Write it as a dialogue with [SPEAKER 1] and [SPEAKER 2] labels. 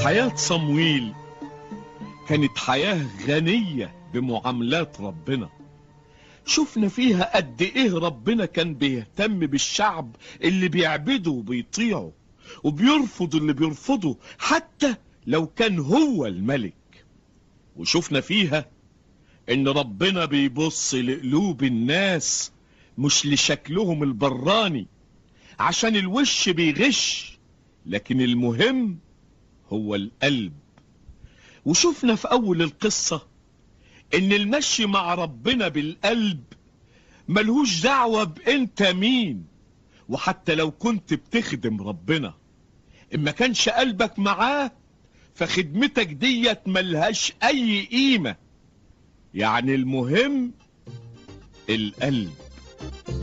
[SPEAKER 1] حياة صمويل كانت حياة غنية بمعاملات ربنا شفنا فيها قد ايه ربنا كان بيهتم بالشعب اللي بيعبده وبيطيعه وبيرفض اللي بيرفضه حتى لو كان هو الملك وشفنا فيها ان ربنا بيبص لقلوب الناس مش لشكلهم البراني عشان الوش بيغش لكن المهم هو القلب وشفنا في اول القصة ان المشي مع ربنا بالقلب ملهوش دعوة بانت مين وحتى لو كنت بتخدم ربنا اما كانش قلبك معاه فخدمتك ديت ملهاش اي قيمة يعني المهم القلب